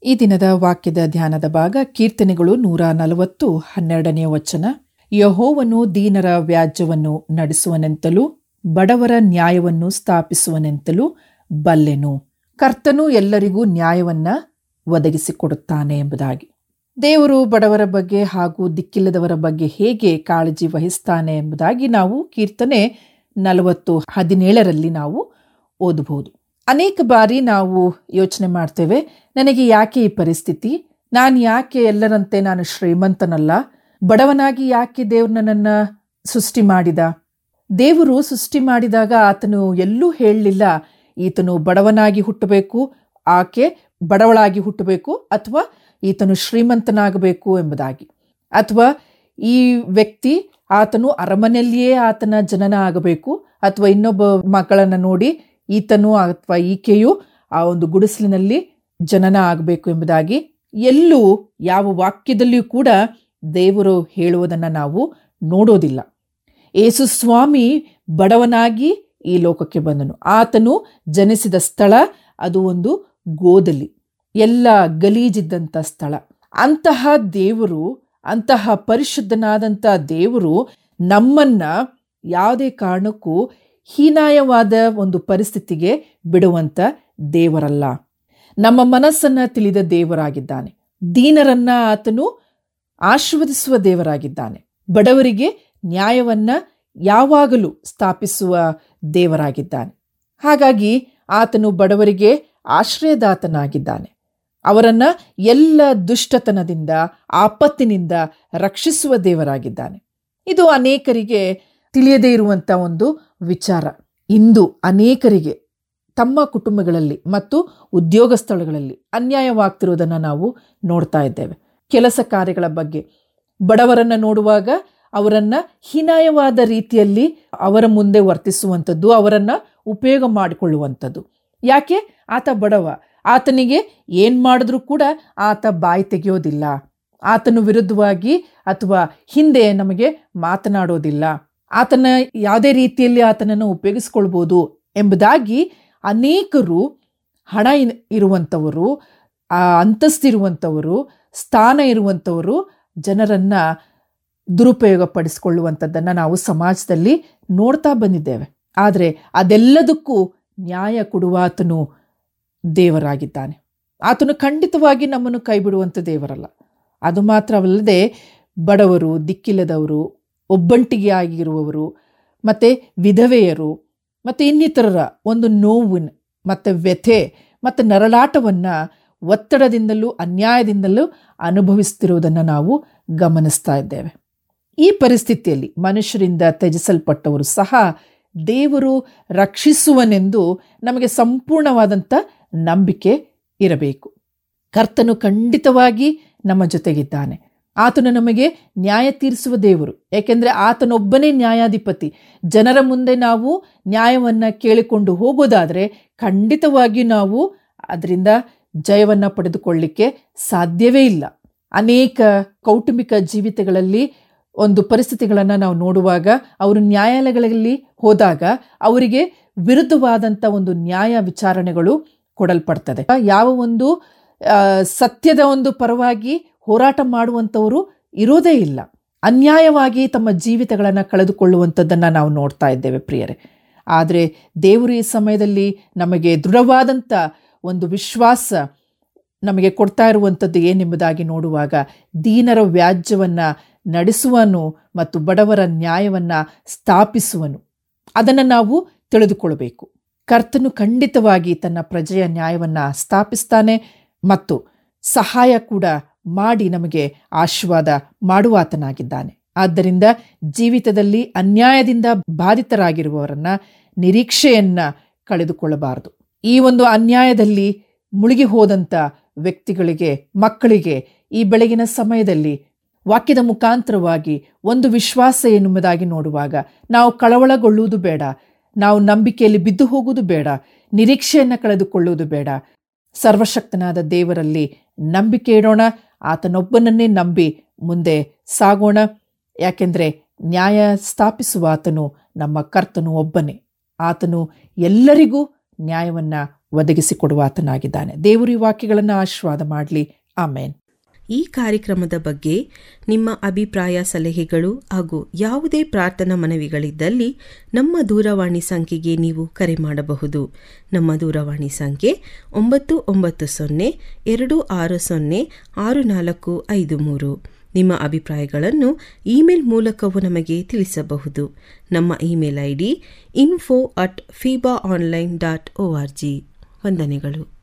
ಈ ದಿನದ ವಾಕ್ಯದ ಧ್ಯಾನದ ಭಾಗ ಕೀರ್ತನೆಗಳು ನೂರ ನಲವತ್ತು ಹನ್ನೆರಡನೇ ವಚನ ಯಹೋವನು ದೀನರ ವ್ಯಾಜ್ಯವನ್ನು ನಡೆಸುವನೆಂತಲೂ ಬಡವರ ನ್ಯಾಯವನ್ನು ಸ್ಥಾಪಿಸುವನೆಂತಲೂ ಬಲ್ಲೆನು ಕರ್ತನು ಎಲ್ಲರಿಗೂ ನ್ಯಾಯವನ್ನ ಒದಗಿಸಿಕೊಡುತ್ತಾನೆ ಎಂಬುದಾಗಿ ದೇವರು ಬಡವರ ಬಗ್ಗೆ ಹಾಗೂ ದಿಕ್ಕಿಲ್ಲದವರ ಬಗ್ಗೆ ಹೇಗೆ ಕಾಳಜಿ ವಹಿಸ್ತಾನೆ ಎಂಬುದಾಗಿ ನಾವು ಕೀರ್ತನೆ ನಲವತ್ತು ಹದಿನೇಳರಲ್ಲಿ ನಾವು ಓದಬಹುದು ಅನೇಕ ಬಾರಿ ನಾವು ಯೋಚನೆ ಮಾಡ್ತೇವೆ ನನಗೆ ಯಾಕೆ ಈ ಪರಿಸ್ಥಿತಿ ನಾನು ಯಾಕೆ ಎಲ್ಲರಂತೆ ನಾನು ಶ್ರೀಮಂತನಲ್ಲ ಬಡವನಾಗಿ ಯಾಕೆ ದೇವ್ರು ನನ್ನನ್ನು ಸೃಷ್ಟಿ ಮಾಡಿದ ದೇವರು ಸೃಷ್ಟಿ ಮಾಡಿದಾಗ ಆತನು ಎಲ್ಲೂ ಹೇಳಲಿಲ್ಲ ಈತನು ಬಡವನಾಗಿ ಹುಟ್ಟಬೇಕು ಆಕೆ ಬಡವಳಾಗಿ ಹುಟ್ಟಬೇಕು ಅಥವಾ ಈತನು ಶ್ರೀಮಂತನಾಗಬೇಕು ಎಂಬುದಾಗಿ ಅಥವಾ ಈ ವ್ಯಕ್ತಿ ಆತನು ಅರಮನೆಯಲ್ಲಿಯೇ ಆತನ ಜನನ ಆಗಬೇಕು ಅಥವಾ ಇನ್ನೊಬ್ಬ ಮಕ್ಕಳನ್ನು ನೋಡಿ ಈತನು ಅಥವಾ ಈಕೆಯು ಆ ಒಂದು ಗುಡಿಸಲಿನಲ್ಲಿ ಜನನ ಆಗಬೇಕು ಎಂಬುದಾಗಿ ಎಲ್ಲೂ ಯಾವ ವಾಕ್ಯದಲ್ಲಿಯೂ ಕೂಡ ದೇವರು ಹೇಳುವುದನ್ನು ನಾವು ನೋಡೋದಿಲ್ಲ ಏಸು ಸ್ವಾಮಿ ಬಡವನಾಗಿ ಈ ಲೋಕಕ್ಕೆ ಬಂದನು ಆತನು ಜನಿಸಿದ ಸ್ಥಳ ಅದು ಒಂದು ಗೋದಲಿ ಎಲ್ಲ ಗಲೀಜಿದ್ದಂಥ ಸ್ಥಳ ಅಂತಹ ದೇವರು ಅಂತಹ ಪರಿಶುದ್ಧನಾದಂಥ ದೇವರು ನಮ್ಮನ್ನ ಯಾವುದೇ ಕಾರಣಕ್ಕೂ ಹೀನಾಯವಾದ ಒಂದು ಪರಿಸ್ಥಿತಿಗೆ ಬಿಡುವಂಥ ದೇವರಲ್ಲ ನಮ್ಮ ಮನಸ್ಸನ್ನ ತಿಳಿದ ದೇವರಾಗಿದ್ದಾನೆ ದೀನರನ್ನ ಆತನು ಆಶೀರ್ವದಿಸುವ ದೇವರಾಗಿದ್ದಾನೆ ಬಡವರಿಗೆ ನ್ಯಾಯವನ್ನ ಯಾವಾಗಲೂ ಸ್ಥಾಪಿಸುವ ದೇವರಾಗಿದ್ದಾನೆ ಹಾಗಾಗಿ ಆತನು ಬಡವರಿಗೆ ಆಶ್ರಯದಾತನಾಗಿದ್ದಾನೆ ಅವರನ್ನ ಎಲ್ಲ ದುಷ್ಟತನದಿಂದ ಆಪತ್ತಿನಿಂದ ರಕ್ಷಿಸುವ ದೇವರಾಗಿದ್ದಾನೆ ಇದು ಅನೇಕರಿಗೆ ತಿಳಿಯದೇ ಇರುವಂಥ ಒಂದು ವಿಚಾರ ಇಂದು ಅನೇಕರಿಗೆ ತಮ್ಮ ಕುಟುಂಬಗಳಲ್ಲಿ ಮತ್ತು ಉದ್ಯೋಗ ಸ್ಥಳಗಳಲ್ಲಿ ಅನ್ಯಾಯವಾಗ್ತಿರೋದನ್ನು ನಾವು ನೋಡ್ತಾ ಇದ್ದೇವೆ ಕೆಲಸ ಕಾರ್ಯಗಳ ಬಗ್ಗೆ ಬಡವರನ್ನು ನೋಡುವಾಗ ಅವರನ್ನ ಹೀನಾಯವಾದ ರೀತಿಯಲ್ಲಿ ಅವರ ಮುಂದೆ ವರ್ತಿಸುವಂಥದ್ದು ಅವರನ್ನ ಉಪಯೋಗ ಮಾಡಿಕೊಳ್ಳುವಂಥದ್ದು ಯಾಕೆ ಆತ ಬಡವ ಆತನಿಗೆ ಏನು ಮಾಡಿದ್ರೂ ಕೂಡ ಆತ ಬಾಯಿ ತೆಗೆಯೋದಿಲ್ಲ ಆತನ ವಿರುದ್ಧವಾಗಿ ಅಥವಾ ಹಿಂದೆ ನಮಗೆ ಮಾತನಾಡೋದಿಲ್ಲ ಆತನ ಯಾವುದೇ ರೀತಿಯಲ್ಲಿ ಆತನನ್ನು ಉಪಯೋಗಿಸ್ಕೊಳ್ಬೋದು ಎಂಬುದಾಗಿ ಅನೇಕರು ಹಣ ಇರುವಂಥವರು ಅಂತಸ್ತಿರುವಂಥವರು ಸ್ಥಾನ ಇರುವಂಥವರು ಜನರನ್ನು ದುರುಪಯೋಗ ಪಡಿಸ್ಕೊಳ್ಳುವಂಥದ್ದನ್ನು ನಾವು ಸಮಾಜದಲ್ಲಿ ನೋಡ್ತಾ ಬಂದಿದ್ದೇವೆ ಆದರೆ ಅದೆಲ್ಲದಕ್ಕೂ ನ್ಯಾಯ ಕೊಡುವಾತನು ದೇವರಾಗಿದ್ದಾನೆ ಆತನು ಖಂಡಿತವಾಗಿ ನಮ್ಮನ್ನು ಕೈ ಬಿಡುವಂಥ ದೇವರಲ್ಲ ಅದು ಮಾತ್ರವಲ್ಲದೆ ಬಡವರು ದಿಕ್ಕಿಲ್ಲದವರು ಒಬ್ಬಂಟಿಗೆ ಆಗಿರುವವರು ಮತ್ತು ವಿಧವೆಯರು ಮತ್ತು ಇನ್ನಿತರರ ಒಂದು ನೋವಿನ ಮತ್ತು ವ್ಯಥೆ ಮತ್ತು ನರಳಾಟವನ್ನು ಒತ್ತಡದಿಂದಲೂ ಅನ್ಯಾಯದಿಂದಲೂ ಅನುಭವಿಸ್ತಿರುವುದನ್ನು ನಾವು ಗಮನಿಸ್ತಾ ಇದ್ದೇವೆ ಈ ಪರಿಸ್ಥಿತಿಯಲ್ಲಿ ಮನುಷ್ಯರಿಂದ ತ್ಯಜಿಸಲ್ಪಟ್ಟವರು ಸಹ ದೇವರು ರಕ್ಷಿಸುವನೆಂದು ನಮಗೆ ಸಂಪೂರ್ಣವಾದಂಥ ನಂಬಿಕೆ ಇರಬೇಕು ಕರ್ತನು ಖಂಡಿತವಾಗಿ ನಮ್ಮ ಜೊತೆಗಿದ್ದಾನೆ ಆತನು ನಮಗೆ ನ್ಯಾಯ ತೀರಿಸುವ ದೇವರು ಏಕೆಂದರೆ ಆತನೊಬ್ಬನೇ ನ್ಯಾಯಾಧಿಪತಿ ಜನರ ಮುಂದೆ ನಾವು ನ್ಯಾಯವನ್ನು ಕೇಳಿಕೊಂಡು ಹೋಗೋದಾದರೆ ಖಂಡಿತವಾಗಿ ನಾವು ಅದರಿಂದ ಜಯವನ್ನು ಪಡೆದುಕೊಳ್ಳಿಕ್ಕೆ ಸಾಧ್ಯವೇ ಇಲ್ಲ ಅನೇಕ ಕೌಟುಂಬಿಕ ಜೀವಿತಗಳಲ್ಲಿ ಒಂದು ಪರಿಸ್ಥಿತಿಗಳನ್ನು ನಾವು ನೋಡುವಾಗ ಅವರು ನ್ಯಾಯಾಲಯಗಳಲ್ಲಿ ಹೋದಾಗ ಅವರಿಗೆ ವಿರುದ್ಧವಾದಂಥ ಒಂದು ನ್ಯಾಯ ವಿಚಾರಣೆಗಳು ಕೊಡಲ್ಪಡ್ತದೆ ಯಾವ ಒಂದು ಸತ್ಯದ ಒಂದು ಪರವಾಗಿ ಹೋರಾಟ ಮಾಡುವಂಥವರು ಇರೋದೇ ಇಲ್ಲ ಅನ್ಯಾಯವಾಗಿ ತಮ್ಮ ಜೀವಿತಗಳನ್ನು ಕಳೆದುಕೊಳ್ಳುವಂಥದ್ದನ್ನು ನಾವು ನೋಡ್ತಾ ಇದ್ದೇವೆ ಪ್ರಿಯರೇ ಆದರೆ ದೇವರು ಈ ಸಮಯದಲ್ಲಿ ನಮಗೆ ದೃಢವಾದಂಥ ಒಂದು ವಿಶ್ವಾಸ ನಮಗೆ ಕೊಡ್ತಾ ಇರುವಂಥದ್ದು ಏನೆಂಬುದಾಗಿ ನೋಡುವಾಗ ದೀನರ ವ್ಯಾಜ್ಯವನ್ನು ನಡೆಸುವನು ಮತ್ತು ಬಡವರ ನ್ಯಾಯವನ್ನು ಸ್ಥಾಪಿಸುವನು ಅದನ್ನು ನಾವು ತಿಳಿದುಕೊಳ್ಬೇಕು ಕರ್ತನು ಖಂಡಿತವಾಗಿ ತನ್ನ ಪ್ರಜೆಯ ನ್ಯಾಯವನ್ನು ಸ್ಥಾಪಿಸ್ತಾನೆ ಮತ್ತು ಸಹಾಯ ಕೂಡ ಮಾಡಿ ನಮಗೆ ಆಶೀರ್ವಾದ ಮಾಡುವಾತನಾಗಿದ್ದಾನೆ ಆದ್ದರಿಂದ ಜೀವಿತದಲ್ಲಿ ಅನ್ಯಾಯದಿಂದ ಬಾಧಿತರಾಗಿರುವವರನ್ನ ನಿರೀಕ್ಷೆಯನ್ನ ಕಳೆದುಕೊಳ್ಳಬಾರದು ಈ ಒಂದು ಅನ್ಯಾಯದಲ್ಲಿ ಮುಳುಗಿ ಹೋದಂಥ ವ್ಯಕ್ತಿಗಳಿಗೆ ಮಕ್ಕಳಿಗೆ ಈ ಬೆಳಗಿನ ಸಮಯದಲ್ಲಿ ವಾಕ್ಯದ ಮುಖಾಂತರವಾಗಿ ಒಂದು ವಿಶ್ವಾಸ ಎನ್ನುವುದಾಗಿ ನೋಡುವಾಗ ನಾವು ಕಳವಳಗೊಳ್ಳುವುದು ಬೇಡ ನಾವು ನಂಬಿಕೆಯಲ್ಲಿ ಬಿದ್ದು ಹೋಗುವುದು ಬೇಡ ನಿರೀಕ್ಷೆಯನ್ನು ಕಳೆದುಕೊಳ್ಳುವುದು ಬೇಡ ಸರ್ವಶಕ್ತನಾದ ದೇವರಲ್ಲಿ ನಂಬಿಕೆ ಇಡೋಣ ಆತನೊಬ್ಬನನ್ನೇ ನಂಬಿ ಮುಂದೆ ಸಾಗೋಣ ಯಾಕೆಂದರೆ ನ್ಯಾಯ ಸ್ಥಾಪಿಸುವ ಆತನು ನಮ್ಮ ಕರ್ತನು ಒಬ್ಬನೇ ಆತನು ಎಲ್ಲರಿಗೂ ನ್ಯಾಯವನ್ನು ಒದಗಿಸಿಕೊಡುವಾತನಾಗಿದ್ದಾನೆ ದೇವರು ಈ ವಾಕ್ಯಗಳನ್ನು ಆಶೀರ್ವಾದ ಮಾಡಲಿ ಆಮೇನ್ ಈ ಕಾರ್ಯಕ್ರಮದ ಬಗ್ಗೆ ನಿಮ್ಮ ಅಭಿಪ್ರಾಯ ಸಲಹೆಗಳು ಹಾಗೂ ಯಾವುದೇ ಪ್ರಾರ್ಥನಾ ಮನವಿಗಳಿದ್ದಲ್ಲಿ ನಮ್ಮ ದೂರವಾಣಿ ಸಂಖ್ಯೆಗೆ ನೀವು ಕರೆ ಮಾಡಬಹುದು ನಮ್ಮ ದೂರವಾಣಿ ಸಂಖ್ಯೆ ಒಂಬತ್ತು ಒಂಬತ್ತು ಸೊನ್ನೆ ಎರಡು ಆರು ಸೊನ್ನೆ ಆರು ನಾಲ್ಕು ಐದು ಮೂರು ನಿಮ್ಮ ಅಭಿಪ್ರಾಯಗಳನ್ನು ಇಮೇಲ್ ಮೂಲಕವೂ ನಮಗೆ ತಿಳಿಸಬಹುದು ನಮ್ಮ email I D info at fiba online dot O R G ವಂದನೆಗಳು